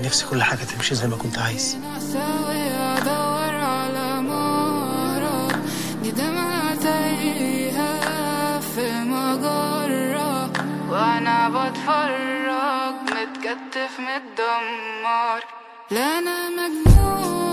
نفسي كل حاجة تمشي زي ما كنت عايز ساوي ادور على مرض دي دمعة تايهة في مجرة وانا بتفرج متكتف متدمر لا انا مجنون